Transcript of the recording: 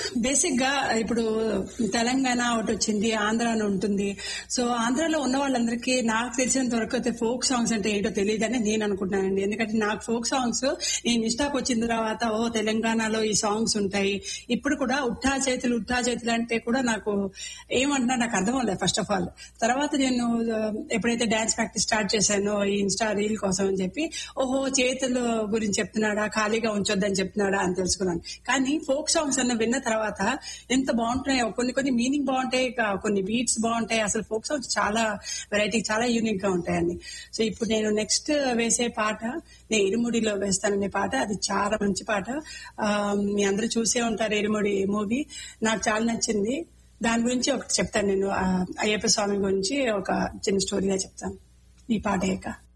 basic గా ఇప్పుడు తెలంగాణ ఒకటి వచ్చింది ఆంధ్ర అని ఉంటుంది సో ఆంధ్రాలో ఉన్న వాళ్ళందరికీ నాకు తెలిసినంత వరకు అయితే ఫోక్ సాంగ్స్ అంటే ఏంటో తెలియదని నేను అనుకుంటున్నానండి ఎందుకంటే నాకు ఫోక్ సాంగ్స్ నేను ఇష్టాకు వచ్చిన తర్వాత ఓ తెలంగాణలో ఈ సాంగ్స్ ఉంటాయి ఇప్పుడు కూడా ఉట్టా చేతులు ఉట్టా చేతులు అంటే కూడా నాకు ఏమంటున్నా నాకు అర్థం అవ్వలేదు ఫస్ట్ ఆఫ్ ఆల్ తర్వాత నేను ఆ, ఎప్పుడైతే డాన్స్ ప్రాక్టీస్ స్టార్ట్ చేశానో ఈ ఇన్స్టా రీల్ కోసం అని చెప్పి ఓహో చేతుల గురించి చెప్తున్నాడా ఖాళీగా ఉంచొద్దని చెప్తున్నాడా అని తెలుసుకున్నాను కానీ ఫోక్ సాంగ్స్ అన్న విన్న తర్వాత ఎంత బాగుంటున్నాయో కొన్ని కొన్ని మీనింగ్ బాగుంటాయి ఇక కొన్ని బీట్స్ బాగుంటాయి అసలు ఫోక్ సాంగ్స్ చాలా వెరైటీ చాలా యూనిక్ గా ఉంటాయండి సో ఇప్పుడు నేను నెక్స్ట్ వేసే పాట నేను ఇరుముడిలో వేస్తాననే పాట అది చాలా మంచి పాట ఆ, మీ అందరూ చూసే ఉంటారు ఇరుముడి మూవీ నాకు చాలా నచ్చింది దాని గురించి ఒకటి చెప్తాను నేను ఆ, అయ్యప్ప స్వామి గురించి ఒక చిన్న స్టోరీగా చెప్తాను ఈ పాట అయ్యాక